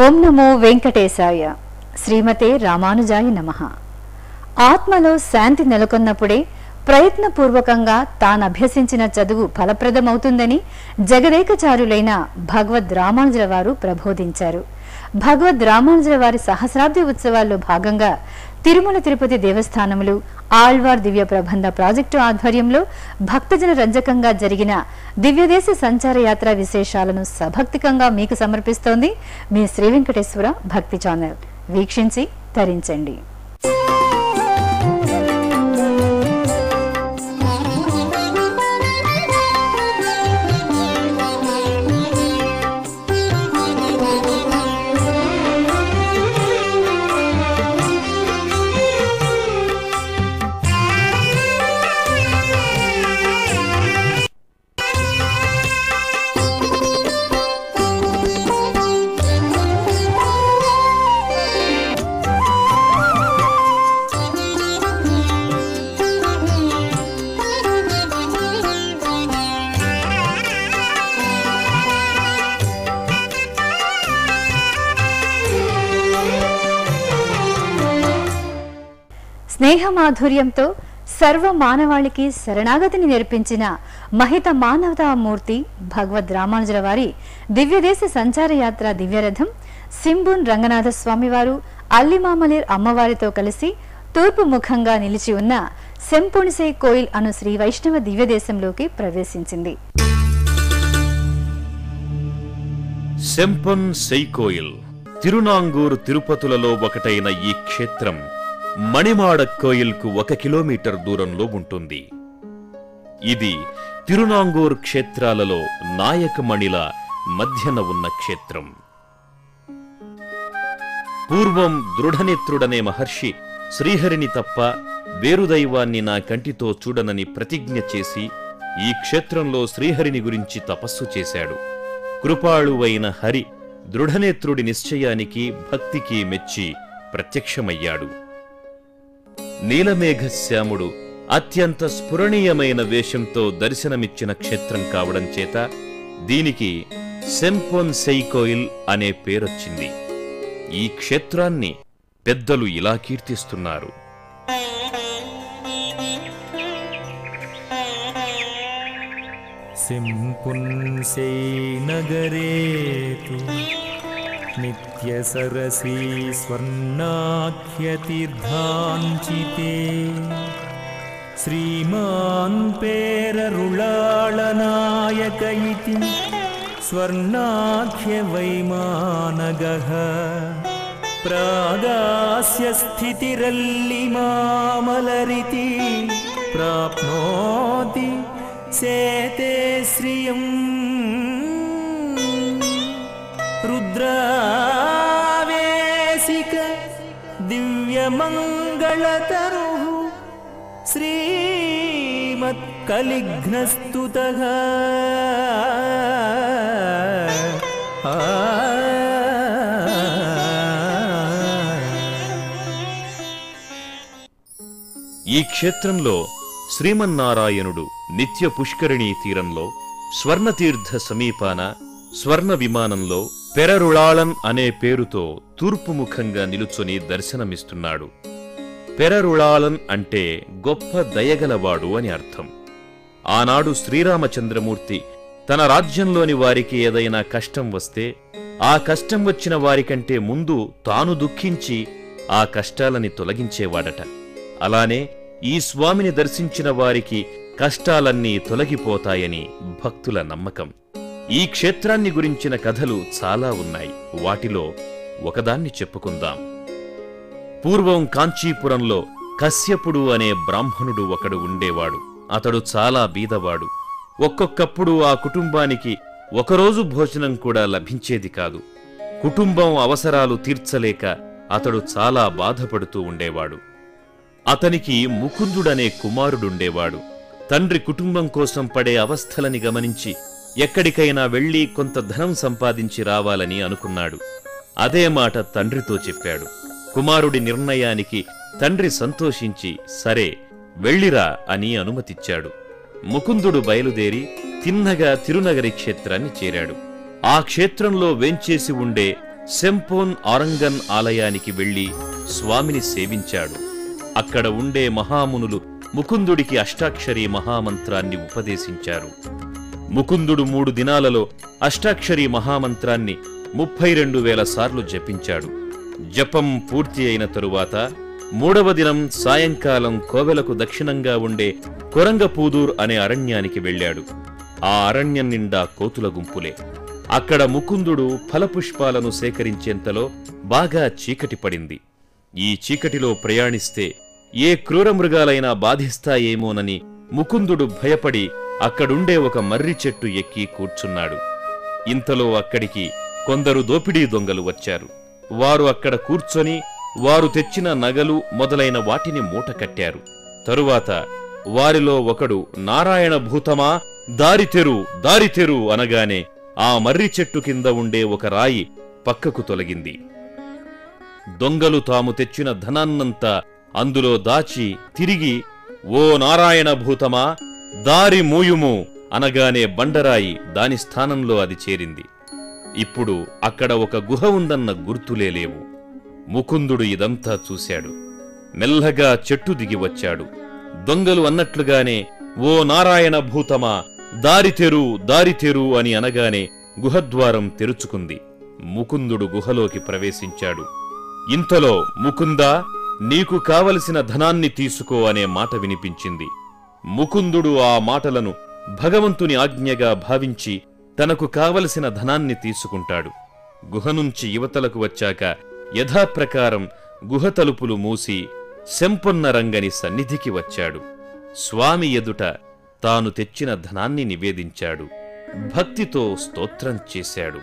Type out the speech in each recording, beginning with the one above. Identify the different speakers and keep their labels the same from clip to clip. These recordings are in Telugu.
Speaker 1: ఓం నమో వెంకటేశాయ శ్రీమతే రామానుజాయ నమః ఆత్మలో శాంతి నెలకొన్నప్పుడే ప్రయత్నపూర్వకంగా తాను అభ్యసించిన చదువు ఫలప్రదమవుతుందని జగదేకచారులైన భగవద్ రామానుజుల వారు ప్రబోధించారు భగవద్ రామానుజుల వారి సహస్రాబ్ది ఉత్సవాల్లో భాగంగా తిరుమల తిరుపతి దేవస్థానములు ఆళ్వార్ దివ్య ప్రబంధ ప్రాజెక్టు ఆధ్వర్యంలో భక్తజన రంజకంగా జరిగిన దివ్యదేశ సంచార యాత్ర విశేషాలను సభక్తికంగా మీకు సమర్పిస్తోంది మీ శ్రీ వెంకటేశ్వర భక్తి ఛానల్ వీక్షించి తరించండి స్నేహ మాధుర్యంతో సర్వ మానవాళికి శరణాగతిని నేర్పించిన మహిత మానవతామూర్తి భగవద్ రామానుజుల వారి దివ్యదేశ సంచార యాత్ర దివ్యరథం సింబున్ రంగనాథ స్వామివారు అల్లిమామలేర్ అమ్మవారితో కలిసి తూర్పు ముఖంగా నిలిచి ఉన్న సెంపుణిసే కోయిల్ అను శ్రీ వైష్ణవ దివ్యదేశంలోకి ప్రవేశించింది
Speaker 2: సెంపన్ సెయ్కోయిల్ తిరునాంగూరు తిరుపతులలో ఒకటైన ఈ క్షేత్రం మణిమాడ కోయిల్కు ఒక కిలోమీటర్ దూరంలో ఉంటుంది ఇది తిరునాంగూర్ క్షేత్రాలలో నాయకమణిల మధ్యన ఉన్న క్షేత్రం పూర్వం దృఢనేత్రుడనే మహర్షి శ్రీహరిని తప్ప వేరు దైవాన్ని నా కంటితో చూడనని ప్రతిజ్ఞ చేసి ఈ క్షేత్రంలో శ్రీహరిని గురించి తపస్సు చేశాడు కృపాళువైన హరి దృఢనేత్రుడి నిశ్చయానికి భక్తికి మెచ్చి ప్రత్యక్షమయ్యాడు నీలమేఘశ్యాముడు అత్యంత స్ఫురణీయమైన వేషంతో దర్శనమిచ్చిన క్షేత్రం కావడం చేత దీనికి సెంపోన్ సెయికోయిల్ అనే పేరొచ్చింది ఈ క్షేత్రాన్ని పెద్దలు ఇలా కీర్తిస్తున్నారు
Speaker 3: सिंपुंसै नगरे तु नित्यसरसी स्वर्णाख्यतीर्थाञ्चिते श्रीमान् पेररुळाळनायक इति स्वर्णाख्यवैमानगः प्रागास्य स्थितिरल्लिमामलरिति प्राप्नोति सेते श्रियम् रुद्रावेशिक दिव्यमङ्गलतरुः श्रीमत्कलिघ्नस्तुतः
Speaker 2: ఈ క్షేత్రంలో శ్రీమన్నారాయణుడు నిత్య పుష్కరిణీ తీరంలో స్వర్ణతీర్థ సమీపాన స్వర్ణ విమానంలో పెరరుళాళన్ అనే పేరుతో తూర్పు ముఖంగా నిలుచొని దర్శనమిస్తున్నాడు పెరరుళాళన్ అంటే గొప్ప దయగలవాడు అని అర్థం ఆనాడు శ్రీరామచంద్రమూర్తి తన రాజ్యంలోని వారికి ఏదైనా కష్టం వస్తే ఆ కష్టం వచ్చిన వారికంటే ముందు తాను దుఃఖించి ఆ కష్టాలని తొలగించేవాడట అలానే ఈ స్వామిని దర్శించిన వారికి కష్టాలన్నీ తొలగిపోతాయని భక్తుల నమ్మకం ఈ క్షేత్రాన్ని గురించిన కథలు చాలా ఉన్నాయి వాటిలో ఒకదాన్ని చెప్పుకుందాం పూర్వం కాంచీపురంలో కశ్యపుడు అనే బ్రాహ్మణుడు ఒకడు ఉండేవాడు అతడు చాలా బీదవాడు ఒక్కొక్కప్పుడు ఆ కుటుంబానికి ఒకరోజు భోజనం కూడా లభించేది కాదు కుటుంబం అవసరాలు తీర్చలేక అతడు చాలా బాధపడుతూ ఉండేవాడు అతనికి ముకుందుడనే కుమారుడుండేవాడు తండ్రి కుటుంబం కోసం పడే అవస్థలని గమనించి ఎక్కడికైనా వెళ్లి కొంత ధనం సంపాదించి రావాలని అనుకున్నాడు అదే మాట తండ్రితో చెప్పాడు కుమారుడి నిర్ణయానికి తండ్రి సంతోషించి సరే వెళ్ళిరా అని అనుమతిచ్చాడు ముకుందుడు బయలుదేరి తిన్నగా తిరునగరి క్షేత్రాన్ని చేరాడు ఆ క్షేత్రంలో వేంచేసి ఉండే సెంపోన్ ఆరంగన్ ఆలయానికి వెళ్లి స్వామిని సేవించాడు అక్కడ ఉండే మహామునులు ముకుందుడికి అష్టాక్షరి మహామంత్రాన్ని ఉపదేశించారు ముకుందుడు మూడు దినాలలో అష్టాక్షరి మహామంత్రాన్ని ముప్పై రెండు వేల సార్లు జపించాడు జపం పూర్తి అయిన తరువాత మూడవ దినం సాయంకాలం కోవెలకు దక్షిణంగా ఉండే కొరంగపూదూర్ అనే అరణ్యానికి వెళ్ళాడు ఆ అరణ్యం నిండా కోతుల గుంపులే అక్కడ ముకుందుడు ఫలపుష్పాలను సేకరించేంతలో బాగా చీకటి పడింది ఈ చీకటిలో ప్రయాణిస్తే ఏ క్రూర మృగాలైనా బాధిస్తాయేమోనని ముకుందుడు భయపడి అక్కడుండే ఒక మర్రి చెట్టు ఎక్కి కూర్చున్నాడు ఇంతలో అక్కడికి కొందరు దోపిడీ దొంగలు వచ్చారు వారు అక్కడ కూర్చొని వారు తెచ్చిన నగలు మొదలైన వాటిని మూట కట్టారు తరువాత వారిలో ఒకడు నారాయణ భూతమా దారితెరు దారితెరు అనగానే ఆ మర్రి చెట్టు కింద ఉండే ఒక రాయి పక్కకు తొలగింది దొంగలు తాము తెచ్చిన ధనాన్నంతా అందులో దాచి తిరిగి ఓ నారాయణ భూతమా దారి మూయుము అనగానే బండరాయి దాని స్థానంలో అది చేరింది ఇప్పుడు అక్కడ ఒక గుహ ఉందన్న గుర్తులే లేవు ముకుందుడు ఇదంతా చూశాడు మెల్లగా చెట్టు దిగి వచ్చాడు దొంగలు అన్నట్లుగానే ఓ నారాయణ భూతమా దారితెరు దారితెరు అని అనగానే గుహద్వారం తెరుచుకుంది ముకుందుడు గుహలోకి ప్రవేశించాడు ఇంతలో ముకుందా నీకు కావలసిన ధనాన్ని తీసుకో అనే మాట వినిపించింది ముకుందుడు ఆ మాటలను భగవంతుని ఆజ్ఞగా భావించి తనకు కావలసిన ధనాన్ని తీసుకుంటాడు గుహ నుంచి యువతలకు వచ్చాక యథాప్రకారం గుహ తలుపులు మూసి శంపొన్న రంగని సన్నిధికి వచ్చాడు స్వామి ఎదుట తాను తెచ్చిన ధనాన్ని నివేదించాడు భక్తితో స్తోత్రం చేశాడు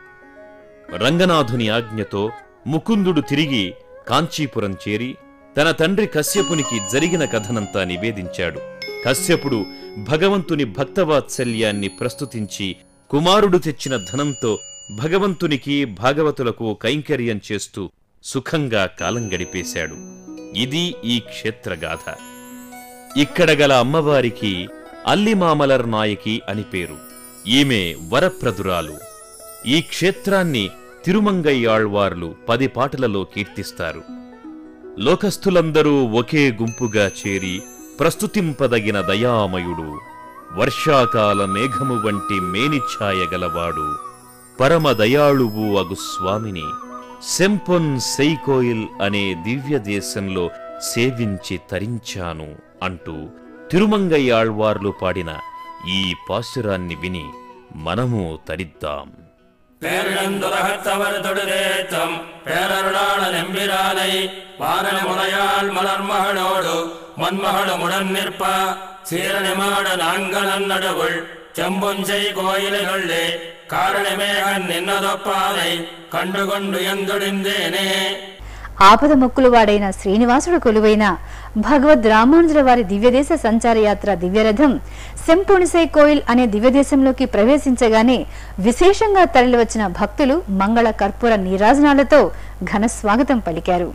Speaker 2: రంగనాథుని ఆజ్ఞతో ముకుందుడు తిరిగి కాంచీపురం చేరి తన తండ్రి కశ్యపునికి జరిగిన కథనంతా నివేదించాడు కశ్యపుడు భగవంతుని భక్తవాత్సల్యాన్ని ప్రస్తుతించి కుమారుడు తెచ్చిన ధనంతో భగవంతునికి భాగవతులకు కైంకర్యం చేస్తూ సుఖంగా కాలం గడిపేశాడు ఇది ఈ క్షేత్రగాథ ఇక్కడ గల అమ్మవారికి అల్లిమామలర్ నాయకి అని పేరు ఈమె వరప్రదురాలు ఈ క్షేత్రాన్ని తిరుమంగయ్యాళ్వార్లు పది పాటలలో కీర్తిస్తారు లోకస్థులందరూ ఒకే గుంపుగా చేరి ప్రస్తుతింపదగిన దయామయుడు వర్షాకాల మేఘము వంటి మేనిఛాయ గలవాడు పరమ దయాళువు అగు స్వామిని సెంపొన్ సెయికోయిల్ అనే దివ్య దేశంలో సేవించి తరించాను అంటూ తిరుమంగయ్యాళ్వార్లు పాడిన ఈ పాశురాన్ని విని మనము తరిద్దాం
Speaker 4: பேரிழந்துலகத்தவர் தொடுதேத்தம் பேரருளாள நெம்பிரானை வாரணமுனையால் மலர்மகளோடு மண்மகளுமுடன் நிற்ப சீரணிமாட நாங்கனன் நடுவுள் செம்பொஞ்சை கோயிலுள்ளே காரணமேகன் நின்னதொப்பாதை கண்டுகொண்டு எந்தொடிந்தேனே
Speaker 1: ఆపద మొక్కులు వాడైన శ్రీనివాసుడు కొలువైన భగవద్ రామానుజుల వారి దివ్యదేశ సంచారయాత్ర దివ్యరథం సెంపుణిసై కోయిల్ అనే దివ్యదేశంలోకి ప్రవేశించగానే విశేషంగా తరలివచ్చిన భక్తులు మంగళ కర్పూర నీరాజనాలతో ఘన స్వాగతం పలికారు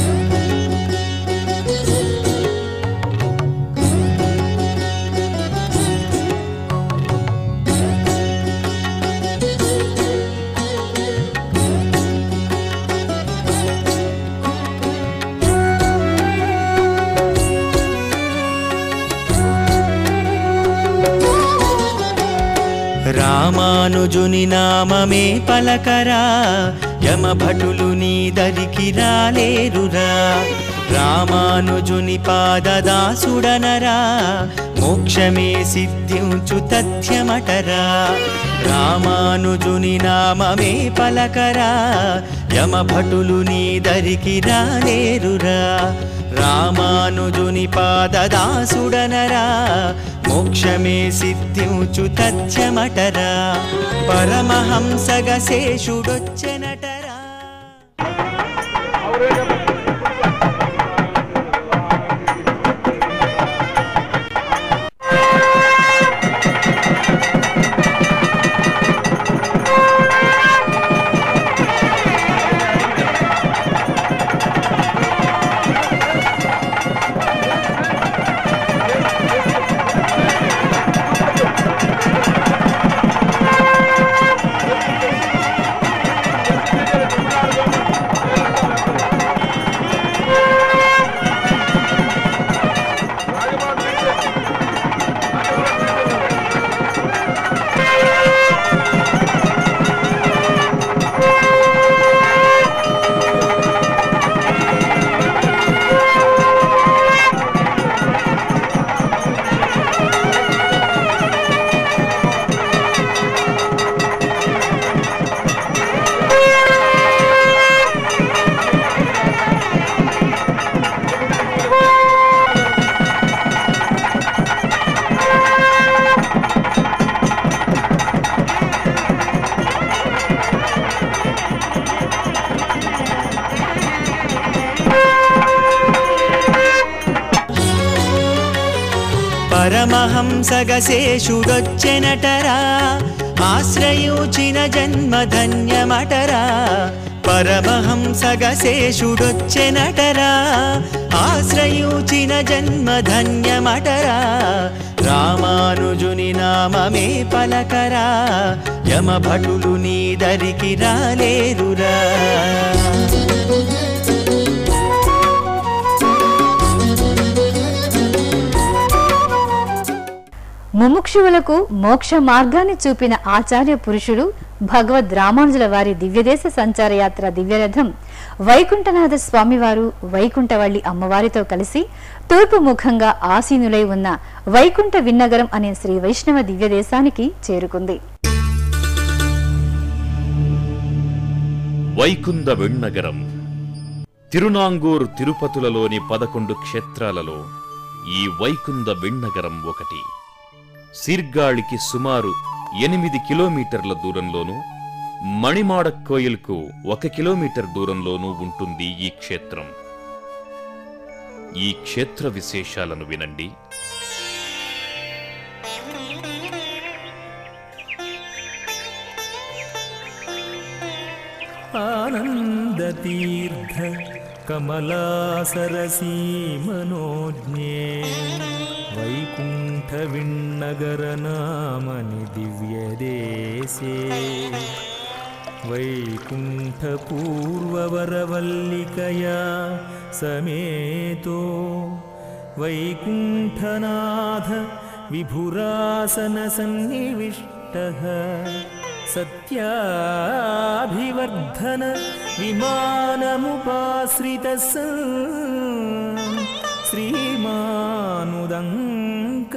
Speaker 3: రామానుజుని నామమే పలకరా యమభటులు నీ దరికి రాలేరురా రామానుజుని పాదదాసుడనరా మోక్షమే సిద్ధించు తథ్యమటరా రామానుజుని నామమే పలకరా యమభటులు నీ దరికి రాలేరురా రామానుజుని పాదదాసుడనరా మోక్షమే సిద్ధించు తథ్యమటరా పరమహంసగ శేషుడొచ్చెనటరా
Speaker 5: Thank
Speaker 3: పరమహంసగశేషుడొచ్చెనటరా ఆశ్రయూచిన జన్మధన్యమటరా పరమహంసగశేషుడొచ్చెనటరా ఆశ్రయూచిన జన్మధన్యమటరా రామానుజుని నామమే పలకరా యమభటులు నీ దరికి రాలేరురా
Speaker 1: ముముక్షువులకు మోక్ష మార్గాన్ని చూపిన ఆచార్య పురుషుడు భగవద్ రామానుజుల వారి దివ్యదేశ సంచార యాత్ర దివ్యరథం వైకుంఠనాథ స్వామివారు వైకుంఠవల్లి అమ్మవారితో కలిసి తూర్పు ముఖంగా ఆసీనులై ఉన్న వైకుంఠ విన్నగరం అనే శ్రీ వైష్ణవ దివ్యదేశానికి చేరుకుంది
Speaker 2: వైకుంద వెಣ್ಣగరం తిరునాంగూర్ తిరుపతులలోని పదకొండు క్షేత్రాలలో ఈ వైకుంద వెಣ್ಣగరం ఒకటి సీర్గాళికి సుమారు ఎనిమిది కిలోమీటర్ల దూరంలోనూ మణిమాడక్కోయిల్కు ఒక కిలోమీటర్ దూరంలోనూ ఉంటుంది ఈ క్షేత్రం ఈ క్షేత్ర విశేషాలను వినండి
Speaker 5: आनन्दतीर्थ कमलासरसीमनोज्ञे वैकुण्ठविण्णगरनामनि दिव्यदेशे वैकुण्ठपूर्ववरवल्लिकया समेतो वैकुण्ठनाथ विभुरासनसन्निविष्टः सत्याभिवर्धन विमानमुपाश्रितः सन् श्रीमानुदङ्क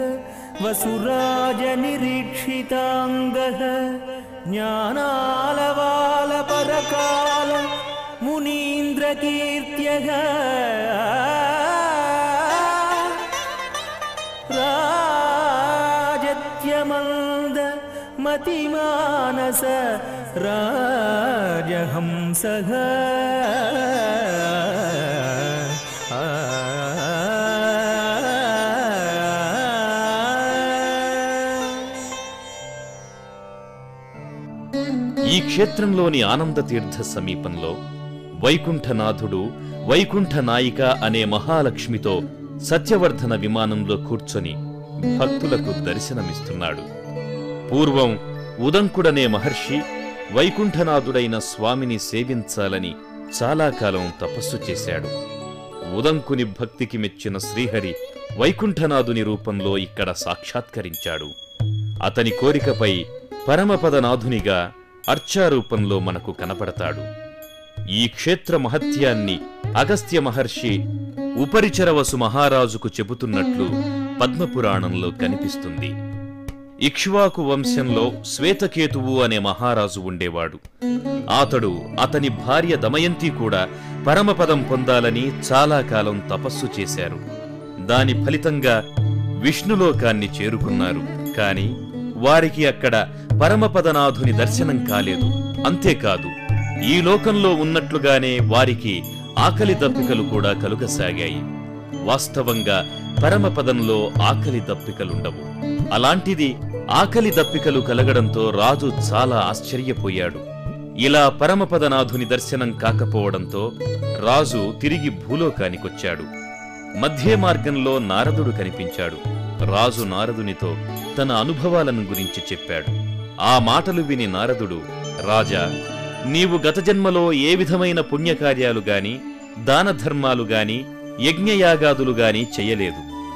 Speaker 5: वसुराजनिरीक्षिताङ्गः ज्ञानालवालपरकाल मुनीन्द्रकीर्त्यः राजत्यमन्द मतिमानस राजहंसः
Speaker 2: ఈ క్షేత్రంలోని ఆనంద తీర్థ సమీపంలో వైకుంఠనాథుడు వైకుంఠ నాయిక అనే మహాలక్ష్మితో సత్యవర్ధన విమానంలో కూర్చొని భక్తులకు దర్శనమిస్తున్నాడు పూర్వం ఉదంకుడనే మహర్షి వైకుంఠనాథుడైన స్వామిని సేవించాలని చాలా కాలం తపస్సు చేశాడు ఉదంకుని భక్తికి మెచ్చిన శ్రీహరి వైకుంఠనాథుని రూపంలో ఇక్కడ సాక్షాత్కరించాడు అతని కోరికపై పరమపదనాథునిగా అర్చారూపంలో మనకు కనపడతాడు ఈ క్షేత్ర మహత్యాన్ని అగస్త్య మహర్షి ఉపరిచరవసు మహారాజుకు చెబుతున్నట్లు పద్మపురాణంలో కనిపిస్తుంది ఇక్ష్వాకు వంశంలో శ్వేతకేతువు అనే మహారాజు ఉండేవాడు అతడు అతని భార్య దమయంతి కూడా పరమపదం పొందాలని చాలా కాలం తపస్సు చేశారు దాని ఫలితంగా విష్ణులోకాన్ని చేరుకున్నారు కాని వారికి అక్కడ పరమపదనాథుని దర్శనం కాలేదు అంతేకాదు ఈ లోకంలో ఉన్నట్లుగానే వారికి ఆకలి దప్పికలు కూడా కలుగసాగాయి వాస్తవంగా పరమపదంలో ఆకలి దప్పికలుండవు అలాంటిది ఆకలి దప్పికలు కలగడంతో రాజు చాలా ఆశ్చర్యపోయాడు ఇలా పరమపదనాథుని దర్శనం కాకపోవడంతో రాజు తిరిగి భూలోకానికొచ్చాడు మధ్య మార్గంలో నారదుడు కనిపించాడు రాజు నారదునితో తన అనుభవాలను గురించి చెప్పాడు ఆ మాటలు విని నారదుడు రాజా నీవు గత జన్మలో ఏ విధమైన పుణ్యకార్యాలు గాని దాన ధర్మాలు గాని యజ్ఞయాగాదులు గాని చెయ్యలేదు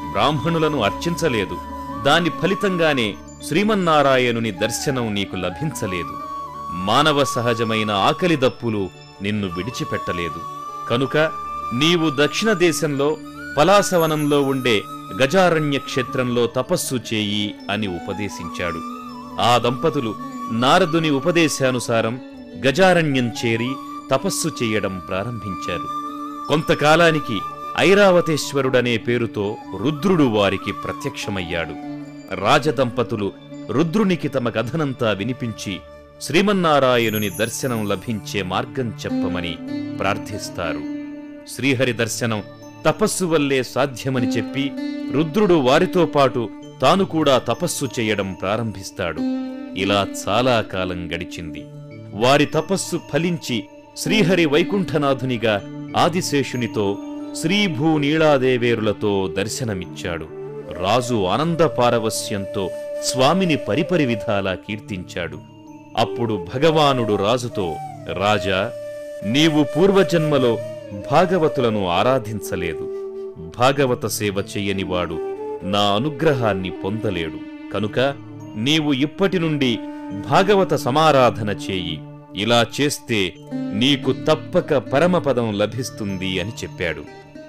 Speaker 2: బ్రాహ్మణులను అర్చించలేదు దాని ఫలితంగానే శ్రీమన్నారాయణుని దర్శనం నీకు లభించలేదు మానవ సహజమైన ఆకలి దప్పులు నిన్ను విడిచిపెట్టలేదు కనుక నీవు దక్షిణ దేశంలో పలాసవనంలో ఉండే గజారణ్య క్షేత్రంలో తపస్సు చేయి అని ఉపదేశించాడు ఆ దంపతులు నారదుని ఉపదేశానుసారం గజారణ్యం చేరి తపస్సు చేయడం ప్రారంభించారు కొంతకాలానికి ఐరావతేశ్వరుడనే పేరుతో రుద్రుడు వారికి ప్రత్యక్షమయ్యాడు రాజదంపతులు రుద్రునికి తమ కథనంతా వినిపించి శ్రీమన్నారాయణుని దర్శనం లభించే మార్గం చెప్పమని ప్రార్థిస్తారు శ్రీహరి దర్శనం తపస్సు వల్లే సాధ్యమని చెప్పి రుద్రుడు వారితో పాటు తాను కూడా తపస్సు చేయడం ప్రారంభిస్తాడు ఇలా చాలా కాలం గడిచింది వారి తపస్సు ఫలించి శ్రీహరి వైకుంఠనాథునిగా ఆదిశేషునితో శ్రీభూ నీళాదేవేరులతో దర్శనమిచ్చాడు రాజు ఆనంద పారవస్యంతో స్వామిని పరిపరి విధాలా కీర్తించాడు అప్పుడు భగవానుడు రాజుతో రాజా నీవు పూర్వజన్మలో భాగవతులను ఆరాధించలేదు భాగవత సేవ చెయ్యనివాడు నా అనుగ్రహాన్ని పొందలేడు కనుక నీవు ఇప్పటి నుండి భాగవత సమారాధన చేయి ఇలా చేస్తే నీకు తప్పక పరమపదం లభిస్తుంది అని చెప్పాడు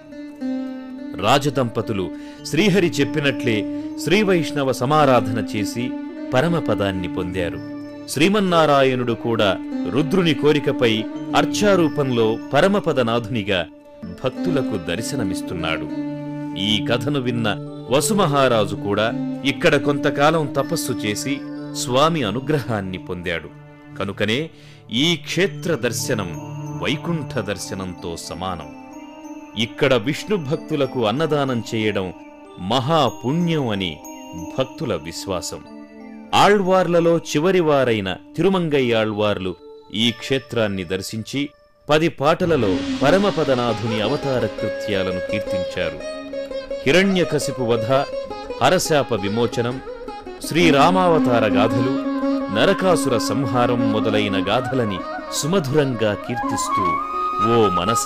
Speaker 2: రాజదంపతులు శ్రీహరి చెప్పినట్లే శ్రీవైష్ణవ సమారాధన చేసి పరమపదాన్ని పొందారు శ్రీమన్నారాయణుడు కూడా రుద్రుని కోరికపై అర్చారూపంలో పరమపదనాథునిగా భక్తులకు దర్శనమిస్తున్నాడు ఈ కథను విన్న వసుమహారాజు కూడా ఇక్కడ కొంతకాలం తపస్సు చేసి స్వామి అనుగ్రహాన్ని పొందాడు కనుకనే ఈ క్షేత్ర దర్శనం వైకుంఠ దర్శనంతో సమానం ఇక్కడ విష్ణు భక్తులకు అన్నదానం చేయడం మహాపుణ్యం అని భక్తుల విశ్వాసం ఆళ్వార్లలో చివరివారైన తిరుమంగయ్యాళ్వార్లు ఈ క్షేత్రాన్ని దర్శించి పది పాటలలో పరమపదనాథుని అవతార కృత్యాలను కీర్తించారు హిరణ్యకశిపు వధ హరశాప విమోచనం శ్రీరామావతార గాథలు నరకాసుర సంహారం మొదలైన గాథలని సుమధురంగా కీర్తిస్తూ ఓ మనస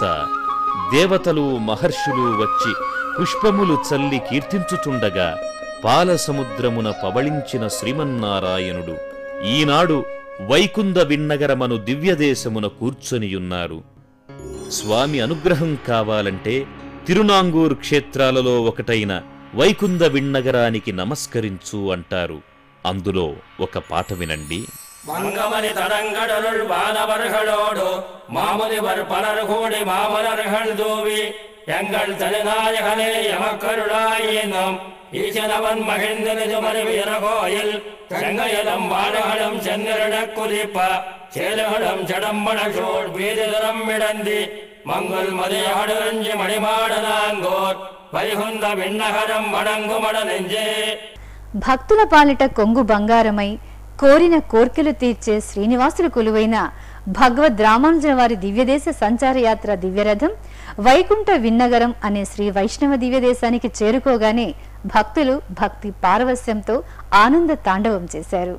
Speaker 2: దేవతలు మహర్షులు వచ్చి పుష్పములు చల్లి కీర్తించుచుండగా పాలసముద్రమున పవళించిన శ్రీమన్నారాయణుడు ఈనాడు వైకుంద విన్నగరమను దివ్యదేశమున కూర్చొనియున్నారు స్వామి అనుగ్రహం కావాలంటే తిరునాంగూర్ క్షేత్రాలలో ఒకటైన వైకుంద విన్నగరానికి నమస్కరించు అంటారు అందులో ఒక పాట వినండి
Speaker 4: வங்கமணி தடங்கடலுள் வானவர்களோடு மாமுனிவர் பலர் கூடி மாமலர்கள் தூவி எங்கள் தலைநாயகனே எமக்கருளாயினும் ஈசனவன் மகிழ்ந்து வீரகோயில் செங்கையலம் வாழகளும் சென்னிரடக் குதிப்ப சேலுகளும் செடம்பட சூழ் வீதிதரம் மிடந்தி மங்குல் மதியகடுஞ்சி மணிமாடனாங்கோர் வைகுந்த விண்ணகரம் வணங்குமட நெஞ்சே
Speaker 1: భక్తుల పాలిట కొంగు బంగారమై కోరిన కోర్కెలు తీర్చే శ్రీనివాసులు కొలువైన భగవద్ రామానుజన వారి దివ్యదేశ సంచార యాత్ర దివ్యరథం వైకుంఠ విన్నగరం అనే శ్రీ వైష్ణవ దివ్యదేశానికి చేరుకోగానే భక్తులు భక్తి పారవస్యంతో ఆనంద తాండవం చేశారు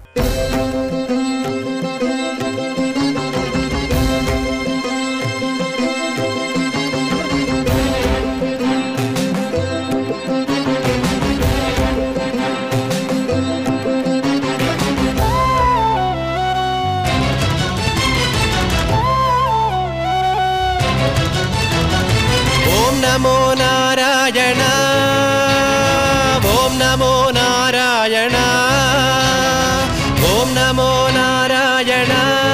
Speaker 3: ఓం నమో నారాయణ ఓం నమో నారాయణ ఓం నమో నారాయణ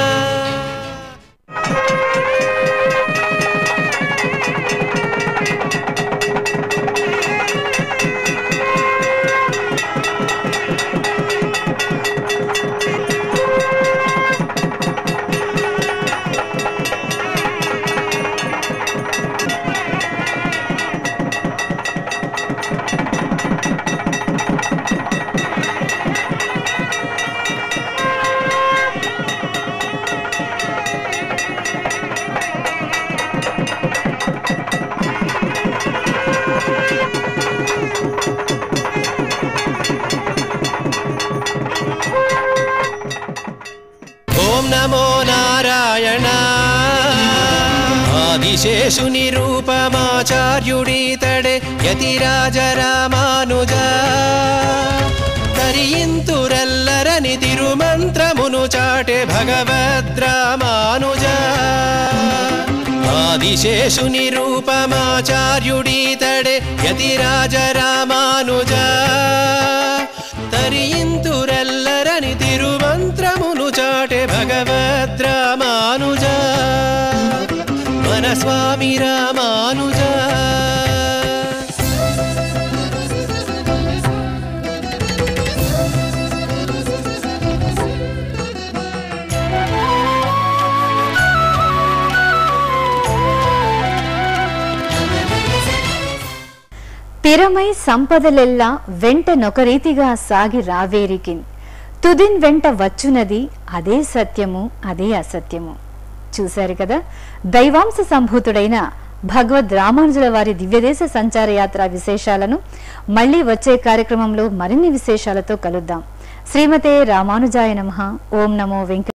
Speaker 3: ఓం నమో నారాయణ ఆదిశేషుని రూపమాచార్యుడీతడే తడే యతిరాజ రామానుజ తరియింతురెల్లరని తిరుమంత్రమును చాటే భగవద్రామానుజ ఆదిశేషుని రూపమాచార్యుడీతడే యతిరాజ రామానుజ తరియింతురెల్లరని తిరుమంత్రమును చాటే భగవద్రామానుజ మన స్వామి రామానుజ
Speaker 1: తిరమై సంపదలెల్లా వెంట నొకరీతిగా సాగి రావేరికిన్ తుదిన్ వెంట వచ్చునది అదే సత్యము అదే అసత్యము చూశారు కదా దైవాంశ సంభూతుడైన భగవద్ రామానుజుల వారి దివ్యదేశ సంచార యాత్ర విశేషాలను మళ్ళీ వచ్చే కార్యక్రమంలో మరిన్ని విశేషాలతో కలుద్దాం శ్రీమతే రామానుజాయ నమః ఓం నమో వెంకట